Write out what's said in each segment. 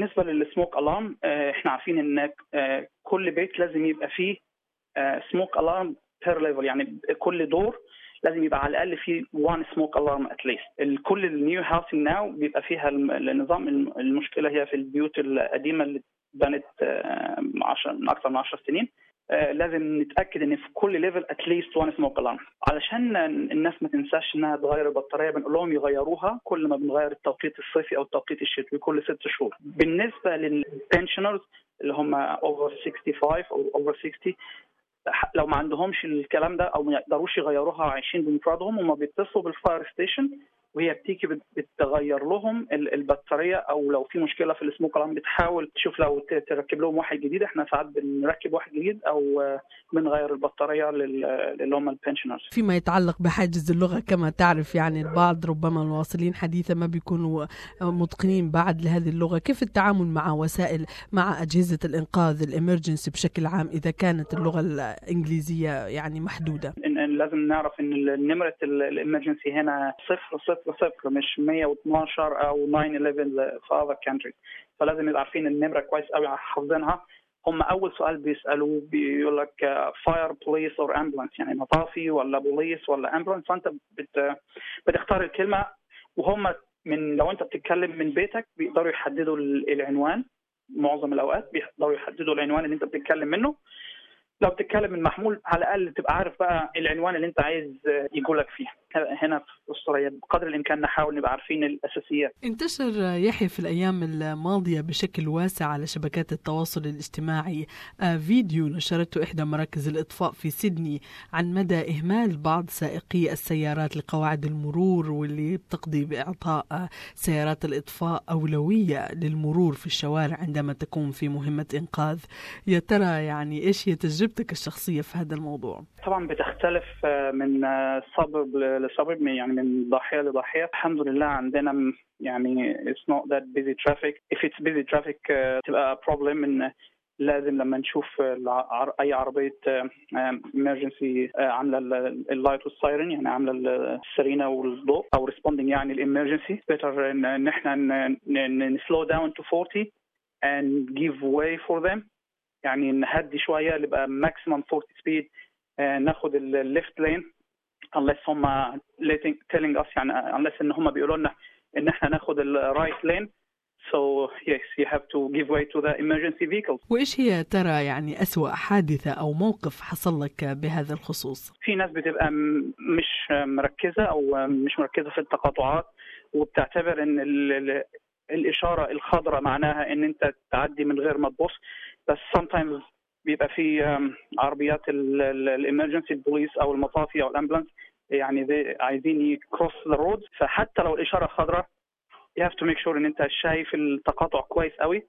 بالنسبه للسموك الارم احنا عارفين ان آه، كل بيت لازم يبقى فيه سموك الارم بير ليفل يعني كل دور لازم يبقى على الاقل فيه وان سموك الارم اتليست كل النيو هاوسنج ناو بيبقى فيها الم- النظام الم- المشكله هي في البيوت القديمه اللي اتبنت آه، عشر- من اكثر من 10 سنين آه، لازم نتاكد ان في كل ليفل اتليست وان سموك الارم علشان الناس ما تنساش انها تغير البطاريه بنقول لهم يغيروها كل ما بنغير التوقيت الصيفي او التوقيت الشتوي كل ست شهور بالنسبه للبنشنرز اللي هم اوفر 65 او اوفر 60 لو ما عندهمش الكلام ده او ما يقدروش يغيروها عايشين بمفردهم هم بيتصلوا بالفاير ستيشن وهي بتيجي بت- بتغير لهم ال- البطاريه او لو في مشكله في السموك الارم بتحاول تشوف لو ت- تركب لهم واحد جديد احنا ساعات بنركب واحد جديد او آه، بنغير البطاريه لل- اللي هم البنشنرز فيما يتعلق بحاجز اللغة كما تعرف يعني البعض ربما الواصلين حديثا ما بيكونوا متقنين بعد لهذه اللغة كيف التعامل مع وسائل مع أجهزة الإنقاذ الإمرجنسي بشكل عام إذا كانت اللغة الإنجليزية يعني محدودة إن إن لازم نعرف ان ال- نمره الامرجنسي هنا صفر صفر صفر مش 112 او 911 في other countries فلازم نبقى عارفين النمره كويس قوي حافظينها هم اول سؤال بيسالوه بيقول لك فاير بوليس اور امبولانس يعني مطافي ولا بوليس ولا امبولانس فانت بت بتختار الكلمه وهم من لو انت بتتكلم من بيتك بيقدروا يحددوا ال- العنوان معظم الاوقات بيقدروا يحددوا العنوان اللي انت بتتكلم منه لو بتتكلم من محمول على الاقل تبقى عارف بقى العنوان اللي انت عايز يقولك فيه هنا في استراليا بقدر الامكان نحاول نبقى عارفين الاساسيات انتشر يحيى في الأيام الماضية بشكل واسع على شبكات التواصل الاجتماعي آه، فيديو نشرته إحدى مراكز الإطفاء في سيدني عن مدى إهمال بعض سائقي السيارات لقواعد المرور واللي بتقضي بإعطاء آه، سيارات الإطفاء أولوية للمرور في الشوارع عندما تكون في مهمة إنقاذ يا ترى يعني إيش هي تجربتك الشخصية في هذا الموضوع؟ طبعا بتختلف آه، من آه، سبب لسبب يعني من ضاحيه لضاحيه الحمد لله عندنا م- يعني it's not that busy traffic if it's busy traffic آه، تبقى problem ان لازم لما نشوف الع- اي عربيه emergency آه، عامله اللايت والسايرن يعني عامله السرينه والضوء او responding يعني الامرجنسي better ان إن احنا slow down to 40 and give way for them يعني نهدي شويه نبقى maximum 40 speed آه، ناخد الليفت لين unless هم letting, telling us يعني unless ان هم بيقولوا لنا ان احنا ناخد الرايت لين so yes you have to give way to the emergency vehicles وإيش هي ترى يعني أسوأ حادثة أو موقف حصل لك بهذا الخصوص؟ في ناس بتبقى م- مش مركزه او مش مركزه في التقاطعات وبتعتبر ان ال- ال- الاشاره الخضراء معناها ان انت تعدي من غير ما تبص بس sometimes بيبقى في um, عربيات الامرجنسي البوليس او المطافي او الامبولانس يعني they- عايزين يكروس ذا رود فحتى لو الاشاره خضراء you have to make sure ان انت شايف التقاطع كويس قوي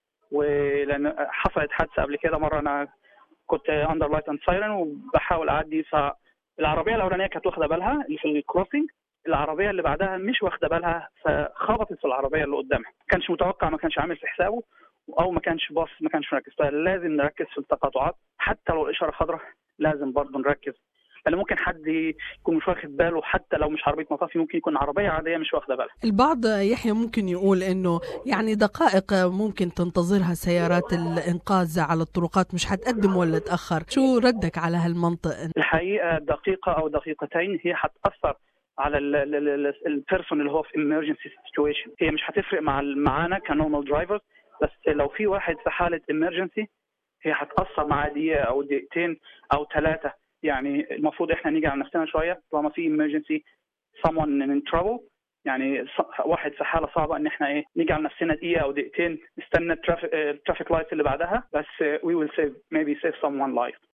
ولان حصلت حادثه قبل كده مره انا كنت اندر لايت اند سايرن وبحاول اعدي فالعربيه الاولانيه كانت واخده بالها اللي في الكروسنج العربيه اللي بعدها مش واخده بالها فخبطت في العربيه اللي قدامها ما كانش متوقع ما كانش عامل في حسابه او ما كانش باص ما كانش مركز فلازم نركز في التقاطعات حتى لو الاشاره خضراء لازم برضه نركز لان ممكن حد يكون مش واخد باله حتى لو مش عربيه مطافي ممكن يكون عربيه عاديه مش واخده بالها البعض يحيى ممكن يقول انه يعني دقائق ممكن تنتظرها سيارات الانقاذ على الطرقات مش حتقدم ولا تاخر شو ردك على هالمنطق الحقيقه دقيقه او دقيقتين هي هتاثر على البيرسون اللي هو في emergency situation هي مش هتفرق مع معانا كنورمال درايفرز بس لو في واحد في حاله emergency هي هتاثر معاه دقيقه او دقيقتين او ثلاثه يعني المفروض احنا نيجي على نفسنا شويه طالما في emergency someone in trouble يعني ص- واحد في حاله صعبه ان احنا ايه نيجي على نفسنا دقيقه او دقيقتين نستنى الترافيك لايت اللي بعدها بس we will save maybe save someone life